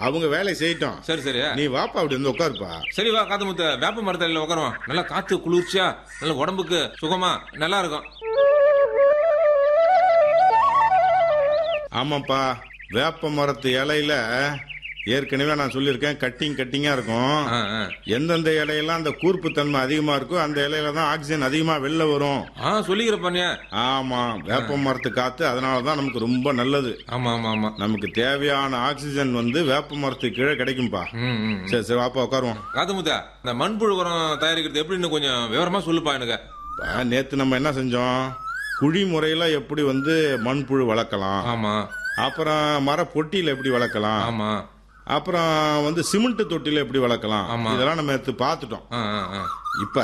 அவங்க வேலையை செய்யட்டும் சரி சரி நீ வாப்பா அப்படி வந்து உட்காருப்பா சரி வா காத்து முத்த வேப்ப மரத்தடியில உட்காருவோம் நல்லா காத்து குளிர்ச்சியா நல்ல உடம்புக்கு சுகமா நல்லா இருக்கும் ஆமாப்பா வேப்ப மரத்து இலையில ஏற்கனவே நான் சொல்லியிருக்கேன் கட்டிங் கட்டிங்கா இருக்கும் ஆ, ஆ. எந்தெந்த இலையெல்லாம் அந்த கூர்ப்பு தன்மை அதிகமா இருக்கோ அந்த இலையில தான் ஆக்சிஜன் அதிகமா வெளில வரும் ஆ சொல்லிக்கிற பண்ணியா ஆமா வேப்ப மரத்து காத்து அதனால தான் நமக்கு ரொம்ப நல்லது ஆமா ஆமா ஆமா நமக்கு தேவையான ஆக்சிஜன் வந்து வேப்ப மரத்துக்கு கீழே கிடைக்கும்பா ம், ம். சரி சரி வாப்பா உட்காருவோம் காத்து முத்த இந்த மண்புழு உரம் தயாரிக்கிறது எப்படின்னு கொஞ்சம் விவரமா சொல்லுப்பா எனக்கு இப்ப நேத்து நம்ம என்ன செஞ்சோம் குழி முறையில எப்படி வந்து மண்புழு வளர்க்கலாம் ஆமா அப்புறம் மர பொட்டியில எப்படி வளர்க்கலாம் ஆமா அப்புறம் வந்து சிமெண்ட் தொட்டில எப்படி வளர்க்கலாம் ஆமா. இதெல்லாம் நம்ம எடுத்து பார்த்துட்டோம் ஆ, ஆ, ஆ. இப்ப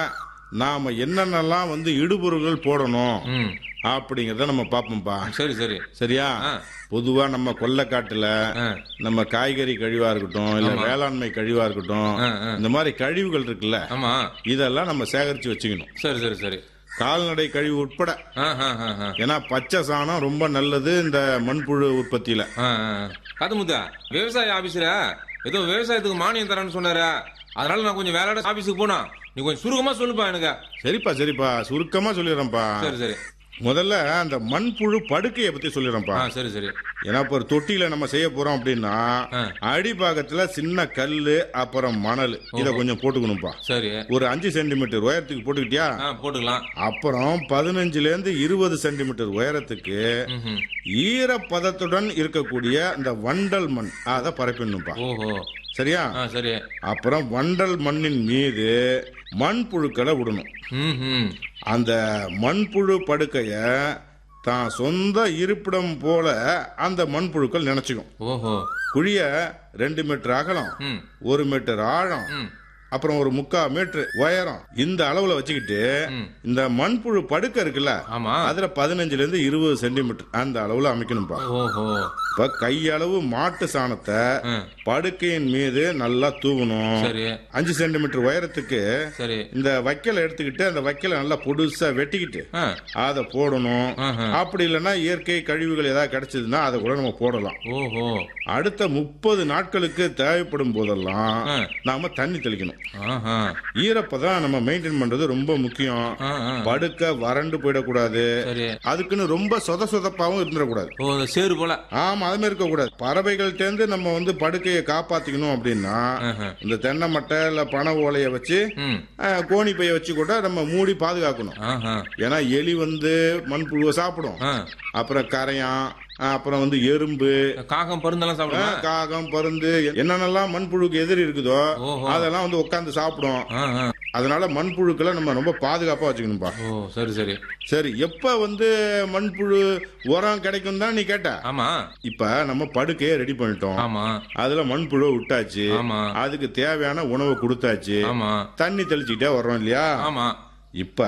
நாம என்னென்னலாம் வந்து இடுபொருள்கள் போடணும் ம் அப்படிங்கறத நம்ம பார்ப்போம்ப்பா சரி சரி சரியா ஆ. பொதுவா நம்ம கொல்லைக்காட்டுல ஆ. நம்ம காய்கறி கழிவா இருக்கட்டும் இல்ல வேளாண்மை கழிவா இருக்கட்டும் ஆ, ஆ. இந்த மாதிரி கழிவுகள் இருக்குல்ல ஆமா இதெல்லாம் நம்ம சேகரிச்சு வச்சுக்கணும் சரி சரி சரி கால்நடை கழிவு உட்பட ஆ, ஆ, ஆ, ஆ. ஏன்னா பச்சை சாணம் ரொம்ப நல்லது இந்த மண்புழு உற்பத்தியில ஆ, ஆ, ஆ. காத்து முத்த விவசாய ஆபீஸ்ல ஏதோ விவசாயத்துக்கு மானியம் தரேன்னு சொன்னாரு அதனால நான் கொஞ்சம் வேலையோட ஆபீஸுக்கு போனா நீ கொஞ்சம் சுருக்கமா சொல்லுப்பா எனக்கு சரிப்பா சரிப்பா சுருக்கமா சொல்லிடுறேன்ப்பா சரி சரி முதல்ல அந்த மண்புழு படுக்கையை பத்தி சொல்லிடுறேன்ப்பா ஆ சரி சரி ஏன்னா இப்போ ஒரு தொட்டியில நம்ம செய்ய போறோம் அப்படின்னா ஆ. அடிபாகத்துல சின்ன கல்லு அப்புறம் மணல் இத கொஞ்சம் போட்டுக்கணும்ப்பா சரி ஒரு அஞ்சு சென்டிமீட்டர் உயரத்துக்கு போட்டுக்கிட்டியா ஆ போட்டுக்கலாம் அப்புறம் பதினஞ்சுல இருந்து இருபது சென்டிமீட்டர் உயரத்துக்கு ம்ஹும். ஈரப்பதத்துடன் இருக்கக்கூடிய இந்த வண்டல் மண் அதை பரப்பிடணும்ப்பா ஓஹோ சரியா ஆ சரி அப்புறம் வண்டல் மண்ணின் மீது மண்புழுக்களை விடணும் ம் அந்த மண்புழு படுக்கைய தான் சொந்த இருப்பிடம் போல அந்த மண்புழுக்கள் நினைச்சுக்கும் ஓஹோ குழிய ரெண்டு மீட்டர் அகலம் ம் ஒரு மீட்டர் ஆழம் ம் அப்புறம் ஒரு முக்கா மீட்டர் உயரம் இந்த அளவுல வச்சுக்கிட்டு ம். இந்த மண்புழு படுக்கை இருக்குல்ல ஆமா அதுல பதினஞ்சுல இருந்து இருபது சென்டிமீட்டர் அந்த அளவுல அமைக்கணும்பா ஓஹோ இப்ப கையளவு மாட்டு சாணத்தை ம். படுக்கையின் மீது நல்லா தூவணும் சரி அஞ்சு சென்டிமீட்டர் உயரத்துக்கு சரி இந்த வைக்கலை எடுத்துக்கிட்டு அந்த வைக்கலை நல்லா பொடுசா வெட்டிக்கிட்டு ஆ அதை போடணும் ஆஹா. அப்படி இல்லைன்னா இயற்கை கழிவுகள் ஏதாவது கிடைச்சதுன்னா அதை கூட நம்ம போடலாம் ஓஹோ அடுத்த முப்பது நாட்களுக்கு தேவைப்படும் போதெல்லாம் ஆ. நாம தண்ணி தெளிக்கணும் ஆஹா ஈரப்பதான் நம்ம மெயின்டைன் பண்றது ரொம்ப முக்கியம் ஆ ஆ படுக்க வறண்டு போயிடக்கூடாது சரி அதுக்குன்னு ரொம்ப சொத சொதப்பாவும் இருந்துடக்கூடாது ஓ இந்த சேரு போல ஆமா அது மாதிரி இருக்க கூடாது பறவைகள்ட்டேந்து நம்ம வந்து படுக்கையை காப்பாத்திக்கணும் அப்படின்னா ஆஹா. இந்த தென்னை மட்டை இல்ல பனை ஓலையை வச்சு ம் அஹ், கோணி பைய வச்சு கூட நம்ம மூடி பாதுகாக்கணும் ஆஹா ஏன்னா எலி வந்து மண்புழுவை சாப்பிடும் ஆ அப்புறம் கரையான் அஹ், அப்புறம் வந்து எறும்பு காகம் பருந்தெல்லாம் சாப்பிடுமா அஹ், காகம் பருந்து என்னென்னலாம் மண்புழுக்கு எதிரி இருக்குதோ ஓஹோ. அதெல்லாம் வந்து உட்காந்து சாப்பிடும் ஆ ஆ அதனால மண்புழுக்களை நம்ம ரொம்ப பாதுகாப்பா வச்சுக்கணும்பா ஓ சரி சரி சரி எப்ப வந்து மண்புழு உரம் கிடைக்கும் தான் நீ கேட்ட ஆமா இப்ப நம்ம படுக்கையை ரெடி பண்ணிட்டோம் ஆமா அதுல மண்புழு விட்டாச்சு ஆமா அதுக்கு தேவையான உணவை கொடுத்தாச்சு ஆமா தண்ணி தெளிச்சுக்கிட்டே வர்றோம் இல்லையா ஆமா இப்ப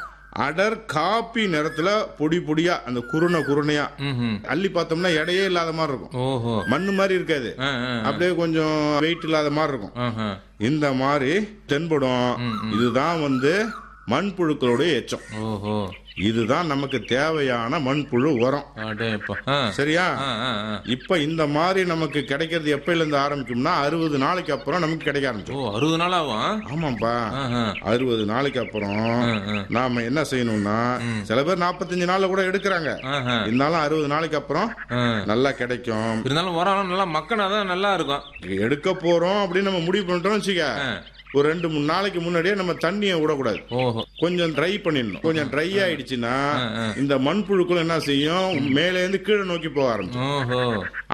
அடர் காப்பி நிறத்துல பொடி பொடியா அந்த குருணை குருணையா ம் அள்ளி பார்த்தோம்னா எடையே இல்லாத மாதிரி இருக்கும் ஓஹோ மண்ணு மாதிரி இருக்காது ஆ ஆ அப்படியே கொஞ்சம் வெயிட் இல்லாத மாதிரி இருக்கும் ஆஹா இந்த மாதிரி தென்படும் இதுதான் வந்து மண்புழுக்களுடைய எச்சம் ஓஹோ இதுதான் நமக்கு தேவையான மண்புழு உரம் அடேப்பா ஆ சரியா ஆ ஆ ஆ. இப்ப இந்த மாதிரி நமக்கு கிடைக்கிறது எப்பையில இருந்து ஆரம்பிக்கும்னா அறுபது நாளைக்கு அப்புறம் நமக்கு கிடைக்க ஆரம்பிச்சோம் ஓ அறுபது நாள் ஆகும் ஆமாப்பா ஆஹா. அறுபது நாளைக்கு அப்புறம் ஆ, ஆ. நாம என்ன செய்யணும்னா சில பேர் நாற்பத்தஞ்சு நாள்ல கூட எடுக்கிறாங்க ஆஹா. இருந்தாலும் அறுபது நாளைக்கு அப்புறம் ஆ. நல்லா கிடைக்கும் இருந்தாலும் உரம் நல்லா மக்கனா தான் நல்லா இருக்கும் எடுக்க போறோம் அப்படின்னு நம்ம முடிவு பண்ணிட்டோம் வச்சுக்க ஆ. ஒரு ரெண்டு மூணு நாளைக்கு முன்னாடியே நம்ம தண்ணியை விடக்கூடாது ஓஹோ கொஞ்சம் ட்ரை பண்ணிடணும் கொஞ்சம் ட்ரை ஆயிடுச்சுன்னா ஆ, ஆ. இந்த மண்புழுக்கள் என்ன செய்யும் மேலே இருந்து கீழே நோக்கி போக ஆரம்பிக்கும் ஓஹோ